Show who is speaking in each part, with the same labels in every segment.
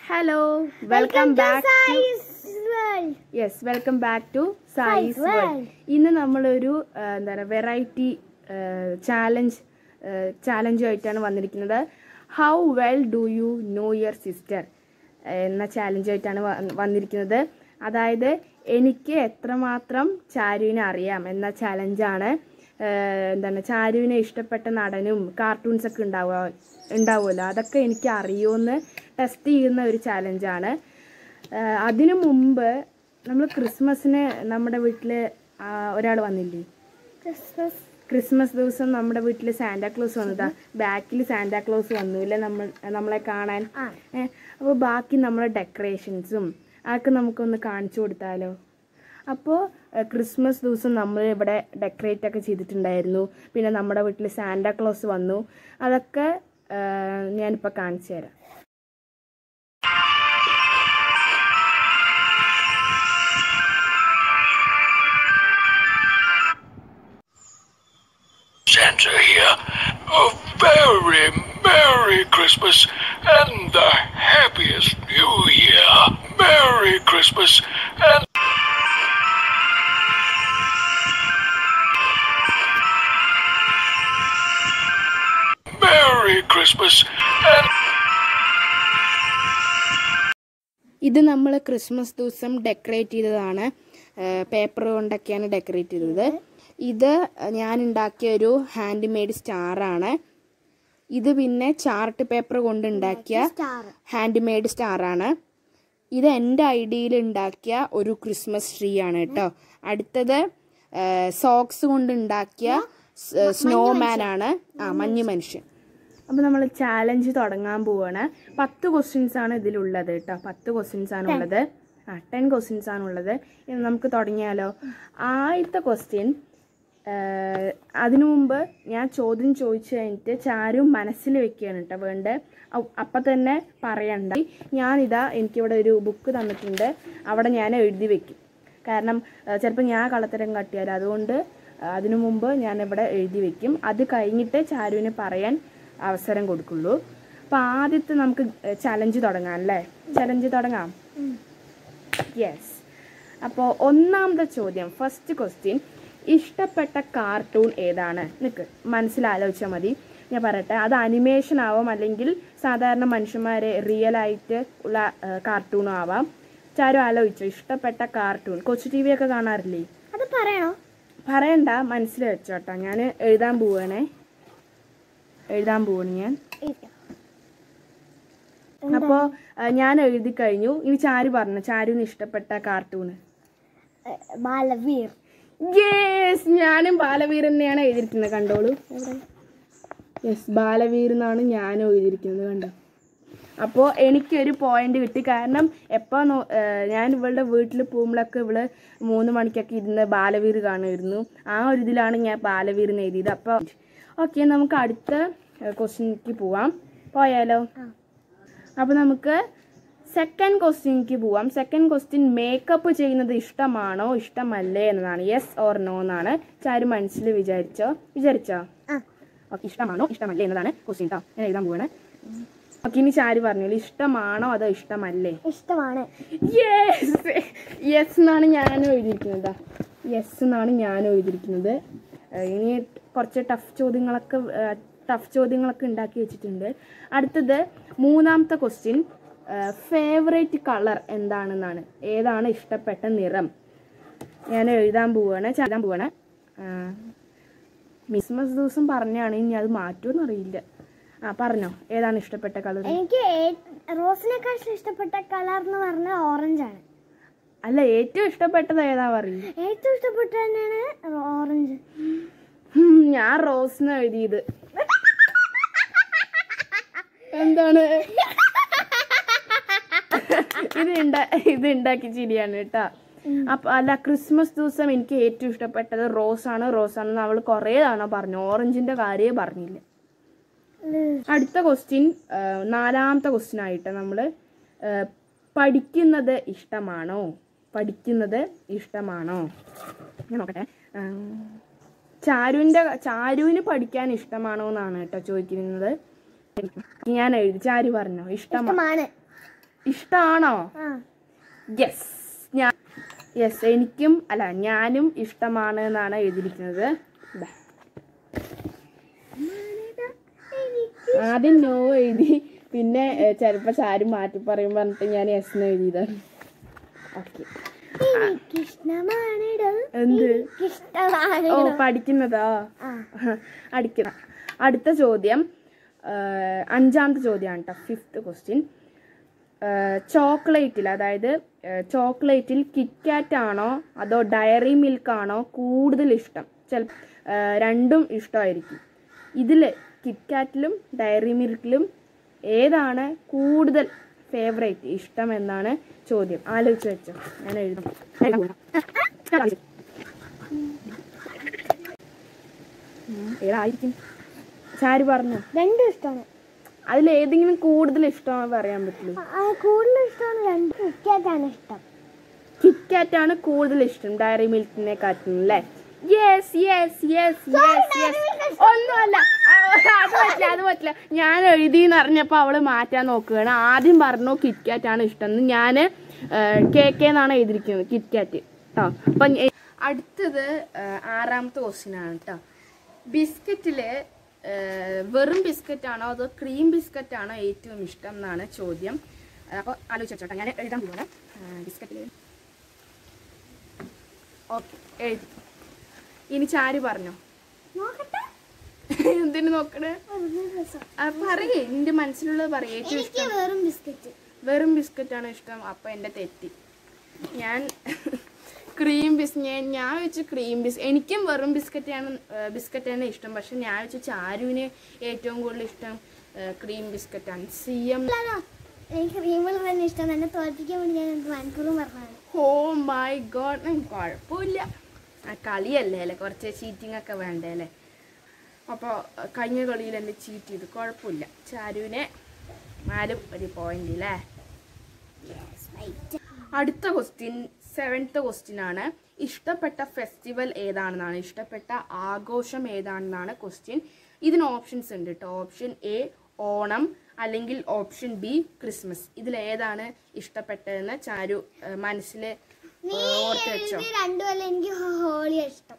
Speaker 1: Hello welcome back to
Speaker 2: World.
Speaker 1: Yes welcome back to Sai's
Speaker 2: Sai's
Speaker 1: world
Speaker 2: World.
Speaker 1: ഇന്ന് നമ്മളൊരു ആ, എന്താ പറയുക വെറൈറ്റി ചാലഞ്ച് ചാലഞ്ചുമായിട്ടാണ് വന്നിരിക്കുന്നത് how well do you know your sister എന്ന ചാലഞ്ചുമായിട്ടാണ് വ- വന്നിരിക്കുന്നത് അതായത് എനിക്ക് എത്രമാത്രം ചാരുവിനെ അറിയാം എന്ന ചാലഞ്ചാണ് എന്താണ് ചാരുവിനെ ഇഷ്ടപ്പെട്ട നടനും കാർട്ടൂൺസ് ഒക്കെ ഉണ്ടാവുക ഉണ്ടാവുമല്ലോ അതൊക്കെ എനിക്ക് അറിയുമെന്ന് ടെസ്റ്റ് ചെയ്യുന്ന ഒരു ചാലഞ്ചാണ് ആഹ് അതിനു മുമ്പ് നമ്മൾ ക്രിസ്മസിന് നമ്മുടെ വീട്ടിൽ ഒരാൾ വന്നില്ലേ
Speaker 2: Christmas.
Speaker 1: ക്രിസ്മസ് ദിവസം നമ്മുടെ വീട്ടിൽ സാന്റാക്ലോസ് വന്നതാ ബാക്കിൽ സാന്റാക്ലോസ് വന്നു ഇല്ലേ നമ്മൾ നമ്മളെ കാണാൻ
Speaker 2: ആ.
Speaker 1: അപ്പോൾ ബാക്കി നമ്മളെ ഡെക്കറേഷൻസും അതൊക്കെ നമുക്കൊന്ന് കാണിച്ചു കൊടുത്താലോ അപ്പോൾ ക്രിസ്മസ് ദിവസം നമ്മൾ ഇവിടെ ഡെക്കറേറ്റ് ഒക്കെ ചെയ്തിട്ടുണ്ടായിരുന്നു പിന്നെ നമ്മുടെ വീട്ടിൽ സാന്റാക്ലോസ് വന്നു അതൊക്കെ ആഹ് ഞാനിപ്പോൾ കാണിച്ചു തരാം
Speaker 3: Santa here. A very Merry Christmas and the happiest New Year. Merry Christmas and Merry Christmas and
Speaker 1: ഇത് നമ്മൾ ക്രിസ്മസ് ദിവസം ഡെക്കറേറ്റ് ചെയ്തതാണ് പേപ്പർ കൊണ്ടൊക്കെയാണ് ഡെക്കറേറ്റ് ചെയ്തത് ഇത് ഞാൻ ഉണ്ടാക്കിയ ഒരു ഹാൻഡ് മെയ്ഡ് സ്റ്റാറാണ് ഇത് പിന്നെ ചാർട്ട് പേപ്പർ കൊണ്ട് ഉണ്ടാക്കിയ
Speaker 2: Star.
Speaker 1: ഹാൻഡ് മെയ്ഡ് സ്റ്റാറാണ് ഇത് എൻ്റെ ഐഡിയയിൽ ഉണ്ടാക്കിയ ഒരു ക്രിസ്മസ് ട്രീ ആണ് കേട്ടോ അടുത്തത് സോക്സ് കൊണ്ട് ഉണ്ടാക്കിയ സ്നോമാൻ ആണ് ആ മഞ്ഞ് മനുഷ്യൻ അപ്പോൾ നമ്മൾ ചാലഞ്ച് തുടങ്ങാൻ പോവാണ് പത്ത് ക്വസ്റ്റ്യൻസ് ആണ് ഇതിലുള്ളത് കേട്ടോ പത്ത് ക്വസ്റ്റ്യൻസ് ആണ് ഉള്ളത് ആ ടെൻ ക്വസ്റ്റ്യൻസ് ആണ് ഉള്ളത് ഇനി നമുക്ക് തുടങ്ങിയാലോ ആദ്യത്തെ ക്വസ്റ്റ്യൻ അതിനു മുമ്പ് ഞാൻ ചോദ്യം ചോദിച്ചു കഴിഞ്ഞിട്ട് ചാരും മനസ്സിൽ വെക്കുകയാണ് കേട്ടോ വേണ്ടത് അ- അപ്പം തന്നെ പറയണ്ട ഞാനിതാ എനിക്കിവിടെ ഒരു ബുക്ക് തന്നിട്ടുണ്ട് അവിടെ ഞാൻ എഴുതി വെക്കും കാരണം ചിലപ്പോൾ ഞാൻ കള്ളത്തരം കാട്ടിയാൽ അതുകൊണ്ട് ആ, അതിനു മുമ്പ് ഞാൻ ഇവിടെ എഴുതി വെക്കും അത് കഴിഞ്ഞിട്ട് ചാരുവിന് പറയാൻ അവസരം കൊടുക്കുള്ളൂ അപ്പോൾ ആദ്യത്തെ നമുക്ക് ചലഞ്ച് തുടങ്ങാം അല്ലേ ചലഞ്ച് തുടങ്ങാം യെസ് അപ്പോൾ ഒന്നാമത്തെ ചോദ്യം ഫസ്റ്റ് ക്വസ്റ്റ്യൻ ഇഷ്ടപ്പെട്ട കാർട്ടൂൺ ഏതാണ് നിൽക്ക് മനസ്സിലാലോചിച്ചാൽ മതി ഞാൻ പറയട്ടെ അത് അനിമേഷൻ ആവാം അല്ലെങ്കിൽ സാധാരണ മനുഷ്യന്മാരെ റിയൽ ആയിട്ട് ഉള്ള കാർട്ടൂണും ആവാം ചാരു ആലോചിച്ചോ ഇഷ്ടപ്പെട്ട കാർട്ടൂൺ കൊച്ചു ടി വി ഒക്കെ കാണാറില്ലേ
Speaker 2: അത് പറയണോ
Speaker 1: പറയണ്ട മനസ്സിൽ വെച്ചോട്ടോ ഞാൻ എഴുതാൻ പോവാണേ എഴുതാൻ പോവാണ് ഞാൻ
Speaker 2: ഇരിക്കാം.
Speaker 1: അപ്പോൾ ഞാൻ എഴുതി കഴിഞ്ഞു ഇനി ചാരു പറഞ്ഞു ചാരുവിന് ഇഷ്ടപ്പെട്ട കാർട്ടൂണ്
Speaker 2: ഏ, ബാലവീർ
Speaker 1: യെസ് ഞാനും ബാലവീർ തന്നെയാണ് എഴുതിയിരിക്കുന്നത് കണ്ടോളൂ യെസ് ബാലവീർ എന്നാണ് ഞാനും എഴുതിയിരിക്കുന്നത് കണ്ടോ അപ്പോൾ എനിക്കൊരു പോയിന്റ് കിട്ടി കാരണം എപ്പോൾ ഞാൻ ഇവളുടെ വീട്ടിൽ പോകുമ്പോഴൊക്കെ ഇവള് മൂന്ന് മണിക്കൊക്കെ ഇരുന്ന് ബാലവീർ കാണുമായിരുന്നു ആ ഒരു ഇതിലാണ് ഞാൻ ബാലവീർ എന്ന് എഴുതിയത് അപ്പോൾ ഓക്കെ നമുക്ക് അടുത്ത ക്വസ്റ്റ്യനിലേക്ക് പോവാം പോയാലോ അപ്പോൾ നമുക്ക് സെക്കൻഡ് ക്വസ്റ്റ്യനിലേക്ക് പോവാം സെക്കൻഡ് ക്വസ്റ്റ്യൻ മേക്കപ്പ് ചെയ്യുന്നത് ഇഷ്ടമാണോ ഇഷ്ടമല്ലേ എന്നതാണ് യെസ് ഓർ നോ എന്നാണ് ചാരു മനസ്സിൽ വിചാരിച്ചോ വിചാരിച്ചോ
Speaker 2: ആ
Speaker 1: ഓക്കെ ഇഷ്ടമാണോ ഇഷ്ടമല്ലേ എന്നതാണ് ക്വസ്റ്റ്യൻ കേട്ടോ ഞാൻ എഴുതാൻ പോവാണ് ഓക്കെ ഇനി ചാരു പറഞ്ഞോളൂ ഇഷ്ടമാണോ അതോ ഇഷ്ടമല്ലേ
Speaker 2: ഇഷ്ടമാണ്
Speaker 1: യെസ് യെസ് എന്നാണ് ഞാനും എഴുതിയിരിക്കുന്നത് യെസ് എന്നാണ് ഞാനും എഴുതിയിരിക്കുന്നത് ഏഹ് ഇനി കുറച്ച് ടഫ് ചോദ്യങ്ങളൊക്കെ ടഫ് ചോദ്യങ്ങളൊക്കെ ഉണ്ടാക്കി വെച്ചിട്ടുണ്ട് അടുത്തത് മൂന്നാമത്തെ ക്വസ്റ്റ്യൻ ഫേവറേറ്റ് കളർ എന്താണെന്നാണ് ഏതാണ് ഇഷ്ടപ്പെട്ട നിറം ഞാൻ എഴുതാൻ പോവാണ് ച- എഴുതാൻ പോവാണ് ക്രിസ്മസ് ദിവസം പറഞ്ഞാണ് ഇനി അത് മാറ്റുമെന്ന് അറിയില്ല ആ പറഞ്ഞോ ഏതാണ് ഇഷ്ടപ്പെട്ട കളർ
Speaker 2: എനിക്ക് ഏ- റോസിനെക്കാളും ഇഷ്ടപ്പെട്ട കളർ എന്ന് പറഞ്ഞാൽ ഓറഞ്ച് ആണ്
Speaker 1: അല്ല ഏറ്റവും ഇഷ്ടപ്പെട്ടത് ഏതാ പറയും
Speaker 2: ഏറ്റവും ഇഷ്ടപ്പെട്ട തന്നെയാണ് ഓറഞ്ച്
Speaker 1: ഹും, ഞാൻ റോസ് എഴുതിയത് എന്താണ് ഇത് ഉണ്ടാ ഇത് ഉണ്ടാക്കി ചിരിയാണ് കേട്ടാ അപ്പൊ അല്ല ക്രിസ്മസ് ദിവസം എനിക്ക് ഏറ്റവും ഇഷ്ടപ്പെട്ടത് റോസ് ആണ് റോസ് ആണെന്ന് അവള് കുറേ തവണ പറഞ്ഞു ഓറഞ്ചിന്റെ കാര്യമേ പറഞ്ഞില്ല അടുത്ത ക്വസ്റ്റ്യൻ നാലാമത്തെ ക്വസ്റ്റ്യൻ ആയിട്ട് നമ്മൾ പഠിക്കുന്നത് ഇഷ്ടമാണോ പഠിക്കുന്നത് ഇഷ്ടമാണോ ഞാൻ നോക്കട്ടെ ഉം, ചാരുവിന്റെ ചാരുവിന് പഠിക്കാൻ ഇഷ്ടമാണോ എന്നാണ് കേട്ടോ ചോദിക്കുന്നത് ഞാൻ എഴുതി ചാരു പറഞ്ഞോ ഇഷ്ടമാ
Speaker 2: ഇഷ്ടമാണ്
Speaker 1: ഇഷ്ടമാണോ
Speaker 2: ആ
Speaker 1: യെസ് ഞാൻ യെസ് എനിക്കും അല്ല ഞാനും ഇഷ്ടമാണ് എന്നാണ് എഴുതിയിരിക്കുന്നത് ദാ. ആദ്യം നോ എഴുതി പിന്നെ ചിലപ്പോൾ ചാരും മാറ്റി പറയും പറഞ്ഞിട്ട് ഞാൻ എസ് എന്ന് എഴുതിയതാണ് ഓക്കെ
Speaker 2: എനിക്കിഷ്ടമാണിടം
Speaker 1: എന്ത് ഓ
Speaker 2: എനിക്കിഷ്ടമാണിടം
Speaker 1: പഠിക്കുന്നതാ
Speaker 2: ആ
Speaker 1: അടിക്കണം അടുത്ത ചോദ്യം ആ, അഞ്ചാമത്തെ ചോദ്യമാണ് കേട്ടോ ഫിഫ്ത്ത് ക്വസ്റ്റ്യൻ ചോക്ലേറ്റിൽ അതായത് ചോക്ലേറ്റിൽ കിറ്റ്കാറ്റ് ആണോ അതോ ഡയറി മിൽക്ക് ആണോ കൂടുതൽ ഇഷ്ടം ചില രണ്ടും ഇഷ്ടമായിരിക്കും ഇതിൽ കിറ്റ്കാറ്റിലും ഡയറി മിൽക്കിലും ഏതാണ് കൂടുതൽ ഫേവറേറ്റ് ഇഷ്ടം എന്നാണ് ചോദ്യം ആലോചിച്ച് വെച്ചോ ഞാൻ എഴുതാം എഴുതാൻ പോവാം. ഞാൻ കാണിച്ചു. ഉം, ഏതായിരിക്കും ചാരി പറഞ്ഞു
Speaker 2: രണ്ടും ഇഷ്ടമാണ്
Speaker 1: അതിൽ ഏതെങ്കിലും കൂടുതൽ ഇഷ്ടമാണെന്ന് പറയാൻ പറ്റുള്ളൂ
Speaker 2: ആ, കൂടുതൽ ഇഷ്ടമാണ് രണ്ട് ക്രിക്കറ്റാണ് ഇഷ്ടം
Speaker 1: കിറ്റ്കാറ്റ് ആണ് കൂടുതൽ ഇഷ്ടം ഡയറി മിൽക്കിനെ കാറ്റും അല്ലേ yes yes yes yes yes ഒന്നുമല്ല ആ, അത് പറ്റില്ല അത് പറ്റില്ല ഞാൻ എഴുതി എന്ന് അറിഞ്ഞപ്പോൾ അവള് മാറ്റാൻ നോക്കുകയാണ് ആദ്യം പറഞ്ഞു കിറ്റ്കാറ്റ് ആണ് ഇഷ്ടം എന്ന് ഞാൻ കെ കെ എന്നാണ് എഴുതിയിരിക്കുന്നത് കിറ്റ്കാറ്റ് കേട്ടോ അപ്പം ഞ- അടുത്തത് ആ, ആറാമത്തെ ക്വസ്റ്റ്യൻ ആണ് കേട്ടോ ബിസ്ക്കറ്റില് വെറും ബിസ്ക്കറ്റ് ആണോ അതോ ക്രീം ബിസ്ക്കറ്റ് ആണോ ഏറ്റവും ഇഷ്ടം എന്നാണ് ചോദ്യം അപ്പോൾ ആലോചിച്ച് വെച്ചോട്ടെ ഞാൻ എഴുതാൻ പോകണം ബിസ്ക്കറ്റിൽ ഓക്കെ എഴുതി ഇനി ചാരി പറഞ്ഞോ
Speaker 2: നോക്കട്ടെ
Speaker 1: എന്തിനു നോക്കണേ
Speaker 2: ഒരു രസം.
Speaker 1: ആ, പറയേ നിന്റെ മനസ്സിലുള്ളത് പറയേ ഏറ്റവും
Speaker 2: എനിക്ക്
Speaker 1: ഇഷ്ടം
Speaker 2: വെറും ബിസ്ക്കറ്റ്
Speaker 1: വെറും ബിസ്ക്കറ്റ് ആണ് ഇഷ്ടം അപ്പൊ എന്റെ തെറ്റി ഞാൻ ക്രീം ബിസ് ഞാൻ ഞാൻ വെച്ച് ക്രീം ബിസ് എനിക്കും വെറും ബിസ്ക്കറ്റ് ആണ് ബിസ്ക്കറ്റ് ആണ് ഇഷ്ടം പക്ഷെ ഞാൻ വെച്ച് ചാരുവിന് ഏറ്റവും കൂടുതൽ ഇഷ്ടം ക്രീം ബിസ്ക്കറ്റ് ആണ് സി എം
Speaker 2: അല്ലാലോ, എനിക്ക് ക്രീമുകൾ തന്നെ ഇഷ്ടം എന്നെ തോൽപ്പിക്കാൻ വേണ്ടി ഞാൻ എന്ത് മണിക്കൂറും പറഞ്ഞാണ്
Speaker 1: ഓ മൈ ഗോഡ് കുഴപ്പമില്ല ആ കളിയല്ലേ അല്ലേ കുറച്ച് ചീറ്റിംഗ് ഒക്കെ വേണ്ടേ അല്ലേ അപ്പോൾ കഴിഞ്ഞ കളിയിൽ എന്നെ ചീറ്റ് ചെയ്തു കുഴപ്പമില്ല ചാരുവിനെ നാലും ഒരു പോയിന്റ് അല്ലേ അടുത്ത ക്വസ്റ്റ്യൻ സെവൻത്ത് ക്വസ്റ്റ്യൻ ആണ് ഇഷ്ടപ്പെട്ട ഫെസ്റ്റിവൽ ഏതാണെന്നാണ് ഇഷ്ടപ്പെട്ട ആഘോഷം ഏതാണെന്നാണ് ക്വസ്റ്റ്യൻ ഇതിന് ഓപ്ഷൻസ് ഉണ്ട് കേട്ടോ ഓപ്ഷൻ എ ഓണം അല്ലെങ്കിൽ ഓപ്ഷൻ ബി ക്രിസ്മസ് ഇതിൽ ഏതാണ് ഇഷ്ടപ്പെട്ടതെന്ന് ചാരു മനസ്സിൽ ഓർത്ത് വെച്ചോ
Speaker 2: രണ്ടുമല്ല എനിക്ക് ഹോളി ഇഷ്ടം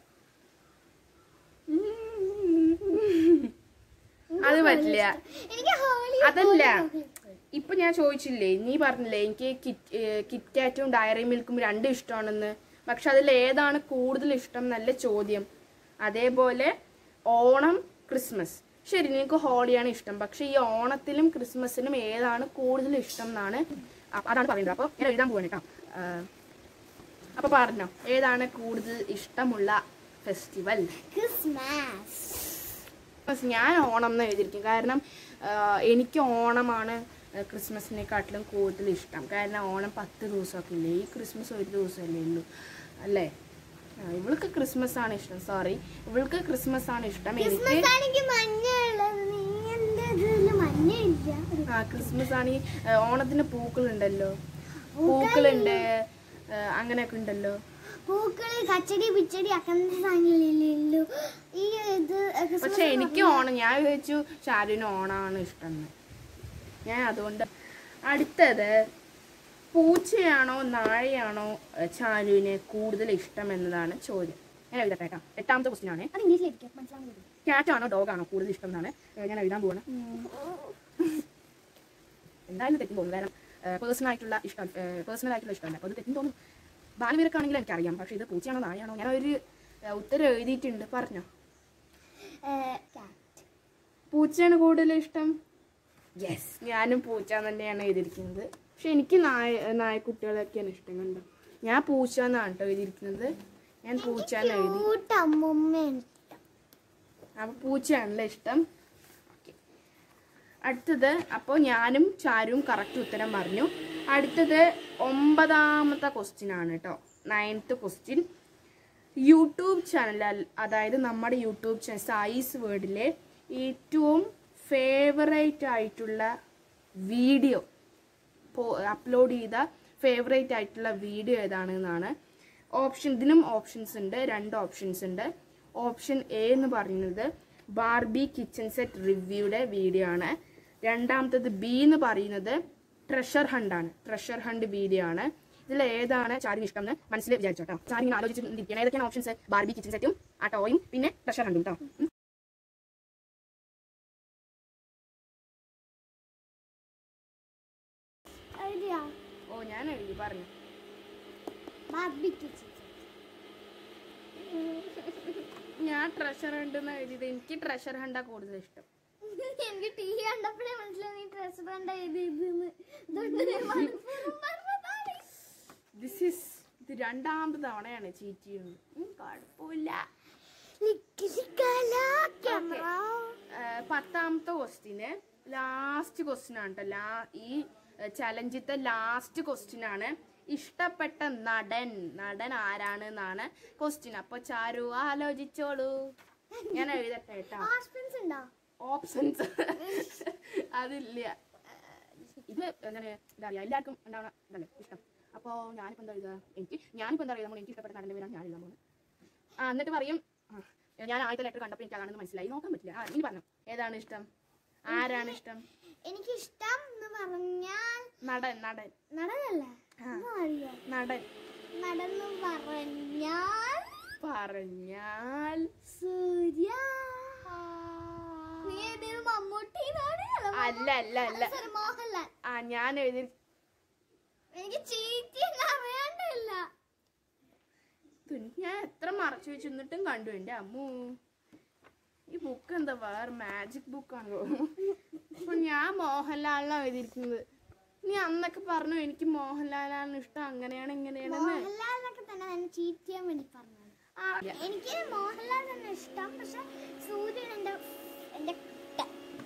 Speaker 1: അത് പറ്റില്ല
Speaker 2: എനിക്ക് ഹോളി
Speaker 1: അതല്ല ഇപ്പൊ ഞാൻ ചോദിച്ചില്ലേ നീ പറഞ്ഞില്ലേ എനിക്ക് കിറ്റ് കിറ്റ്കാറ്റും ഡയറി മിൽക്കും രണ്ടും ഇഷ്ടമാണെന്ന് പക്ഷെ അതിൽ ഏതാണ് കൂടുതൽ ഇഷ്ടം നല്ല ചോദ്യം അതേപോലെ ഓണം ക്രിസ്മസ് ശരി നിനക്ക് ഹോളിയാണ് ഇഷ്ടം പക്ഷെ ഈ ഓണത്തിലും ക്രിസ്മസിനും ഏതാണ് കൂടുതൽ ഇഷ്ടം എന്നാണ് അ- അതാണ് പറയുന്നത് അപ്പോൾ ഞാൻ എഴുതാൻ പോവാണ് കേട്ടോ അപ്പൊ പറഞ്ഞോ ഏതാണ് കൂടുതൽ ഇഷ്ടമുള്ള ഫെസ്റ്റിവൽ
Speaker 2: ക്രിസ്മസ്
Speaker 1: ക്രിസ്മസ് ഞാൻ ഓണം എന്ന് എഴുതിയിരിക്കും കാരണം ആ, എനിക്ക് ഓണമാണ് ക്രിസ്മസിനെക്കാട്ടിലും കൂടുതൽ ഇഷ്ടം കാരണം ഓണം പത്ത് ദിവസമൊക്കെ ഇല്ലേ ഈ ക്രിസ്മസ് ഒരു ദിവസമല്ലേ ഉള്ളൂ അല്ലേ ആ, ഇവൾക്ക് ക്രിസ്മസ് ആണ് ഇഷ്ടം സോറി ഇവൾക്ക് ക്രിസ്മസ് ആണ് ഇഷ്ടം എനിക്ക്
Speaker 2: ക്രിസ്മസ് ആണെങ്കിൽ മഞ്ഞ ഉള്ളത് നീ എന്റെ ഇതില് മഞ്ഞ ഇല്ല
Speaker 1: ആ ക്രിസ്മസ് ആണ് ഈ ആ, ഓണത്തിന് പൂക്കളുണ്ടല്ലോ പൂക്കളുണ്ട് ആ, അങ്ങനെയൊക്കെ ഉണ്ടല്ലോ
Speaker 2: പൂക്കള് കച്ചടി പിച്ചടി അങ്ങനത്തെ സാധനങ്ങളില്ലല്ലോ ഈ ഇത് ക്രിസ്മസ്
Speaker 1: പക്ഷെ എനിക്ക് ഓണം ഞാൻ വിചാരിച്ചു ഷാരുവിന് ഓണമാണ് ഇഷ്ടം എന്ന് ഞാൻ അതുകൊണ്ട് അടുത്തത് പൂച്ചയാണോ നായയാണോ ഏഹ്, ചാരുവിന് കൂടുതൽ ഇഷ്ടം എന്നതാണ് ചോദ്യം ഞാൻ എഴുതട്ടെ കേട്ടോ എട്ടാമത്തെ ക്വസ്റ്റ്യൻ ആണ്
Speaker 2: അത് ഇംഗ്ലീഷിലായിരിക്കും മനസ്സിലാവുന്നത്
Speaker 1: ക്യാറ്റാണോ ഡോഗാണോ കൂടുതൽ ഇഷ്ടം എന്നാണ് ഏഹ്, ഞാൻ എഴുതാൻ പോവാണ് എന്തായാലും തെറ്റും തോന്നുന്നു കാരണം പേഴ്സണൽ ആയിട്ടുള്ള ഇഷ്ടം പേഴ്സണൽ ആയിട്ടുള്ള ഇഷ്ടമല്ല അപ്പോൾ അത് തെറ്റും തോന്നും ബാലവീരക്കാണെങ്കിൽ എനിക്കറിയാം പക്ഷേ ഇത് പൂച്ചയാണോ നായയാണോ ഞാൻ ഒരു ഏഹ്, ഉത്തരം എഴുതിയിട്ടുണ്ട് പറഞ്ഞോ പൂച്ചയാണ് കൂടുതൽ ഇഷ്ടം യെസ് ഞാനും പൂച്ച തന്നെയാണ് എഴുതിയിരിക്കുന്നത് പക്ഷെ എനിക്ക് നായ നായക്കുട്ടികളൊക്കെയാണ് ഇഷ്ടം കണ്ടോ ഞാൻ പൂച്ച എന്നാണ് കേട്ടോ എഴുതിയിരിക്കുന്നത് ഞാൻ പൂച്ച എന്ന് എഴുതി
Speaker 2: കൂട്ടമ്മൂമ്മയാണ് ഇഷ്ടം
Speaker 1: അപ്പോൾ പൂച്ചയാണല്ലേ ഇഷ്ടം ഓക്കെ അടുത്തത് അപ്പോൾ ഞാനും ചാരും കറക്റ്റ് ഉത്തരം പറഞ്ഞു അടുത്തത് ഒമ്പതാമത്തെ ക്വസ്റ്റ്യൻ ആണ് കേട്ടോ നയൻത്ത് ക്വസ്റ്റ്യൻ യൂട്യൂബ് ചാനൽ അതായത് നമ്മുടെ യൂട്യൂബ് ചാനൽ സായിസ് വേർഡിലെ ഏറ്റവും ഫേവറേറ്റ് ആയിട്ടുള്ള വീഡിയോ അപ്ലോഡ് ചെയ്ത ഫേവറേറ്റ് ആയിട്ടുള്ള വീഡിയോ ഏതാണെന്നാണ് ഓപ്ഷൻ ഇതിനും ഓപ്ഷൻസ് ഉണ്ട് രണ്ട് ഓപ്ഷൻസ് ഉണ്ട് ഓപ്ഷൻ എ എന്ന് പറയുന്നത് ബാർബി കിച്ചൺ സെറ്റ് റിവ്യൂയുടെ വീഡിയോ ആണ് രണ്ടാമത്തത് ബി എന്ന് പറയുന്നത് ട്രഷർ ഹണ്ട് ആണ് ട്രഷർ ഹണ്ട് വീഡിയോ ആണ് ഇതിൽ ഏതാണ് ചാരിന് ഇഷ്ടം എന്ന് മനസ്സിൽ വിചാരിച്ചോട്ടോ ചാരി ഇങ്ങനെ ആലോചിച്ചിരിക്കണം ഏതൊക്കെയാണ് ഓപ്ഷൻസ് ബാർബി കിച്ചൺ സെറ്റും ആ ടോയും പിന്നെ ട്രഷർ ഹണ്ടും കേട്ടോ ഉം.
Speaker 2: എഴുതിയാ
Speaker 1: ഓ ഞാൻ എഴുതി പറഞ്ഞു
Speaker 2: ബാർബി കിച്ചൺ
Speaker 1: ഞാൻ ട്രഷർ ഹണ്ട് എന്ന് എഴുതിയത് എനിക്ക് ട്രഷർ ഹണ്ടാ കൂടുതൽ ഇഷ്ടം
Speaker 2: എനിക്ക് ടി വി കണ്ടപ്പോഴേ മനസ്സിലായി നീ ഡ്രസ് വേണ്ട എഴുതിയതെന്ന് അതുകൊണ്ട് ഞാൻ മനഃപൂർവ്വം പറഞ്ഞതാണ്.
Speaker 1: ദിസ് ഈസ് ഇത് രണ്ടാമത് തവണയാണ് ചീറ്റ് ചെയ്യുന്നത് ഉം, കുഴപ്പമില്ല
Speaker 2: ലിക്ക് ലിക്കല ക്യാമറ.
Speaker 1: ഏഹ് പത്താമത്തെ ക്വസ്റ്റിന് ലാസ്റ്റ് ക്വസ്റ്റ്യൻ ആണ് കേട്ടോ ലാ ഈ ചലഞ്ചിത്തെ ലാസ്റ്റ് ക്വസ്റ്റ്യൻ ആണ് ഇഷ്ടപ്പെട്ട നടൻ നടൻ ആരാണ് എന്നാണ് ക്വസ്റ്റ്യൻ അപ്പൊ ചാരു ആലോചിച്ചോളൂ ഞാൻ എഴുതട്ടെ കേട്ടോ
Speaker 2: Options ഉണ്ടോ
Speaker 1: ഓപ്ഷൻസ് അതില്ല ഇത് എന്താണ് എന്താ പറയാ എല്ലാവർക്കും ഉണ്ടാവണ ഇതല്ലേ ഇഷ്ടം അപ്പോൾ ഞാനിപ്പോൾ എന്താ എഴുതുക എനിക്ക് ഞാനിപ്പോൾ എന്താ പറയുക എനിക്ക് ഇഷ്ടപ്പെട്ട നടൻ്റെ പേരാണ് ഞാൻ എഴുതാൻ പോകുന്നത് ആ എന്നിട്ട് പറയും ആ, ഞാൻ ആദ്യത്തെ ലെറ്റർ കണ്ടപ്പോൾ എനിക്ക് അതാണെന്ന് മനസ്സിലായി നോക്കാൻ പറ്റില്ല ആ ഇനി പറഞ്ഞു ഏതാണ് ഇഷ്ടം ആരാണ് ഇഷ്ടം
Speaker 2: എനിക്ക് ഇഷ്ടം എന്ന് പറഞ്ഞാൽ
Speaker 1: നടൻ നടൻ
Speaker 2: നടനല്ല
Speaker 1: ആ.
Speaker 2: അറിയോ
Speaker 1: നടൻ
Speaker 2: നടന്നു പറഞ്ഞാൽ
Speaker 1: പറഞ്ഞാൽ
Speaker 2: സൂര്യ നീ ഏതേലും മമ്മൂട്ടി
Speaker 1: അല്ല അല്ല അല്ല
Speaker 2: മോഹൻലാൽ
Speaker 1: ആ ഞാൻ എഴുതി
Speaker 2: എനിക്ക് ചീറ്റി അറിയാണ്ടല്ല
Speaker 1: തുന്നി ഞാൻ എത്ര മറച്ചു വെച്ച് എന്നിട്ടും കണ്ടു എൻ്റെ അമ്മു ഈ ബുക്ക് എന്താ വേറെ മാജിക് ബുക്കാണല്ലോ അപ്പൊ ഞാൻ മോഹൻലാലിനാണ് എഴുതിയിരിക്കുന്നത് നീ അന്നൊക്കെ പറഞ്ഞു എനിക്ക് മോഹൻലാലാണ് ഇഷ്ടം അങ്ങനെയാണ് ഇങ്ങനെയാണെന്ന്
Speaker 2: മോഹൻലാലിനൊക്കെ തന്നെ തന്നെ ചീറ്റ് ചെയ്യാൻ വേണ്ടി പറഞ്ഞത്
Speaker 1: ആ,
Speaker 2: എനിക്ക് മോഹൻലാൽ തന്നെ ഇഷ്ടം പക്ഷെ സൂര്യൻ എന്റെ എന്റെ ക-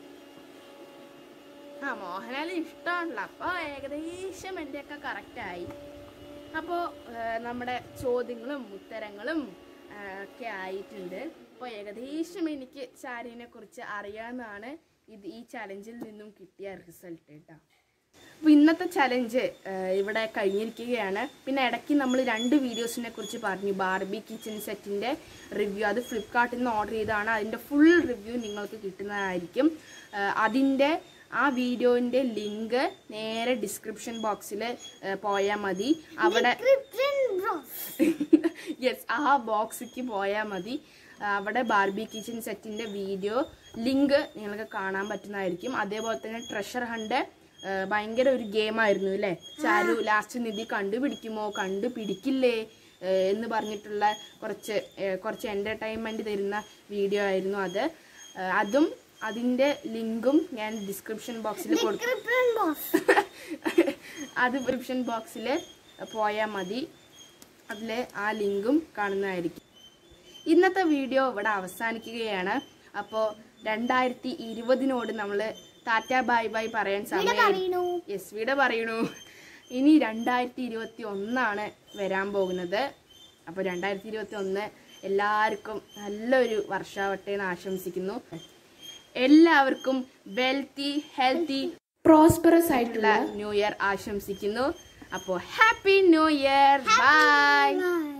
Speaker 1: ആ മോഹൻലാൽ ഇഷ്ടമാണല്ലോ അപ്പോൾ ഏകദേശം എൻ്റെയൊക്കെ കറക്റ്റായി അപ്പോൾ നമ്മുടെ ചോദ്യങ്ങളും ഉത്തരങ്ങളും ആ, ഒക്കെ ആയിട്ടുണ്ട് അപ്പോൾ ഏകദേശം എനിക്ക് ചാരിനെ കുറിച്ച് അറിയാമെന്നാണ് ഇത് ഈ ചലഞ്ചിൽ നിന്നും കിട്ടിയ റിസൾട്ട് കേട്ടോ അപ്പോൾ ഇന്നത്തെ ചലഞ്ച് ഇവിടെ കഴിഞ്ഞിരിക്കുകയാണ് പിന്നെ ഇടയ്ക്ക് നമ്മൾ രണ്ട് വീഡിയോസിനെ കുറിച്ച് പറഞ്ഞു ബാർബി കിച്ചൺ സെറ്റിൻ്റെ റിവ്യൂ അത് ഫ്ലിപ്കാർട്ടിൽ നിന്ന് ഓർഡർ ചെയ്തതാണ് അതിൻ്റെ ഫുൾ റിവ്യൂ നിങ്ങൾക്ക് കിട്ടുന്നതായിരിക്കും അതിൻ്റെ ആ വീഡിയോൻ്റെ ലിങ്ക് നേരെ ഡിസ്ക്രിപ്ഷൻ ബോക്സിൽ പോയാൽ മതി അവിടെ
Speaker 2: ക്രിപ്റ്റൻ ബ്രോസ്
Speaker 1: യെസ് ആ ബോക്സിക്ക് പോയാൽ മതി അവിടെ ബാർബി കിച്ചൺ സെറ്റിൻ്റെ വീഡിയോ ലിങ്ക് നിങ്ങൾക്ക് കാണാൻ പറ്റുന്നതായിരിക്കും അതേപോലെ തന്നെ ട്രഷർ ഹണ്ട് ഭയങ്കര ഒരു ഗെയിമായിരുന്നു അല്ലേ ചാരു ലാസ്റ്റ് നിധി കണ്ടുപിടിക്കുമോ കണ്ടുപിടിക്കില്ലേ ഏ, എന്ന് പറഞ്ഞിട്ടുള്ള കുറച്ച് ഏ, കുറച്ച് എൻ്റർടൈൻമെൻറ്റ് തരുന്ന വീഡിയോ ആയിരുന്നു അത് ഏ, അതും അതിൻ്റെ ലിങ്കും ഞാൻ ഡിസ്ക്രിപ്ഷൻ ബോക്സിൽ കൊടുക്കും
Speaker 2: ക്രിപ്റ്റൻ ബോസ്
Speaker 1: അത് ഡിസ്ക്രിപ്ഷൻ ബോക്സിൽ പോയാൽ മതി അതിൽ ആ ലിങ്കും കാണുന്നതായിരിക്കും ഇന്നത്തെ വീഡിയോ ഇവിടെ അവസാനിക്കുകയാണ് അപ്പോൾ രണ്ടായിരത്തി ഇരുപതിനോട് നമ്മൾ ടാറ്റ ബൈ ബൈ പറയാൻ സമയം
Speaker 2: പറയണു
Speaker 1: യെസ് വിട പറയണു ഇനി രണ്ടായിരത്തി ഇരുപത്തി ഒന്നാണ് വരാൻ പോകുന്നത് അപ്പോൾ രണ്ടായിരത്തി ഇരുപത്തി ഒന്ന് എല്ലാവർക്കും നല്ലൊരു വർഷാവട്ടെ എന്ന് ആശംസിക്കുന്നു എല്ലാവർക്കും വെൽത്തി ഹെൽത്തി പ്രോസ്പെറസ് ആയിട്ടുള്ള ന്യൂ ഇയർ ആശംസിക്കുന്നു അപ്പോൾ happy new year bye
Speaker 2: Bye.